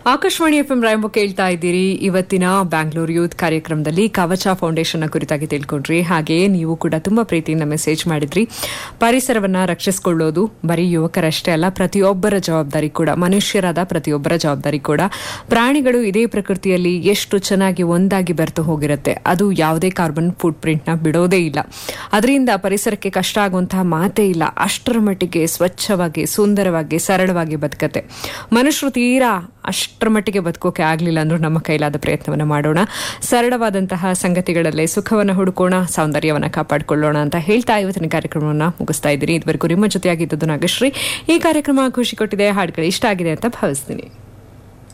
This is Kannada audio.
ಆಕಾಶವಾಣಿ ಎಫ್ ಎಂ ರಾಯಂಬ ಕೇಳ್ತಾ ಇದ್ದೀರಿ ಇವತ್ತಿನ ಬ್ಯಾಂಗ್ಳೂರ್ ಯೂತ್ ಕಾರ್ಯಕ್ರಮದಲ್ಲಿ ಕವಚ ಫೌಂಡೇಶನ್ ಕುರಿತಾಗಿ ತಿಳ್ಕೊಂಡ್ರಿ ಹಾಗೆಯೇ ನೀವು ಕೂಡ ತುಂಬಾ ಪ್ರೀತಿಯಿಂದ ಮೆಸೇಜ್ ಮಾಡಿದ್ರಿ ಪರಿಸರವನ್ನ ರಕ್ಷಿಸಿಕೊಳ್ಳೋದು ಬರೀ ಯುವಕರಷ್ಟೇ ಅಲ್ಲ ಪ್ರತಿಯೊಬ್ಬರ ಜವಾಬ್ದಾರಿ ಕೂಡ ಮನುಷ್ಯರಾದ ಪ್ರತಿಯೊಬ್ಬರ ಜವಾಬ್ದಾರಿ ಕೂಡ ಪ್ರಾಣಿಗಳು ಇದೇ ಪ್ರಕೃತಿಯಲ್ಲಿ ಎಷ್ಟು ಚೆನ್ನಾಗಿ ಒಂದಾಗಿ ಬೆರೆತು ಹೋಗಿರುತ್ತೆ ಅದು ಯಾವುದೇ ಕಾರ್ಬನ್ ಫುಟ್ ಪ್ರಿಂಟ್ ನ ಬಿಡೋದೇ ಇಲ್ಲ ಅದರಿಂದ ಪರಿಸರಕ್ಕೆ ಕಷ್ಟ ಆಗುವಂತಹ ಮಾತೇ ಇಲ್ಲ ಅಷ್ಟರ ಮಟ್ಟಿಗೆ ಸ್ವಚ್ಛವಾಗಿ ಸುಂದರವಾಗಿ ಸರಳವಾಗಿ ಬದುಕತ್ತೆ ಮನುಷ್ಯರು ತೀರಾ ಅಷ್ಟರ ಮಟ್ಟಿಗೆ ಬದುಕೋಕೆ ಆಗಲಿಲ್ಲ ಅಂದ್ರೂ ನಮ್ಮ ಕೈಲಾದ ಪ್ರಯತ್ನವನ್ನು ಮಾಡೋಣ ಸರಳವಾದಂತಹ ಸಂಗತಿಗಳಲ್ಲೇ ಸುಖವನ್ನು ಹುಡುಕೋಣ ಸೌಂದರ್ಯವನ್ನು ಕಾಪಾಡಿಕೊಳ್ಳೋಣ ಅಂತ ಹೇಳ್ತಾ ಇವತ್ತಿನ ಕಾರ್ಯಕ್ರಮವನ್ನು ಮುಗಿಸ್ತಾ ಇದ್ದೀನಿ ಇದುವರೆಗೂ ನಿಮ್ಮ ಜೊತೆಯಾಗಿದ್ದದ್ದು ನಾಗಶ್ರೀ ಈ ಕಾರ್ಯಕ್ರಮ ಖುಷಿ ಕೊಟ್ಟಿದೆ ಹಾಡುಗಳು ಇಷ್ಟ ಆಗಿದೆ ಅಂತ ಭಾವಿಸ್ತೀನಿ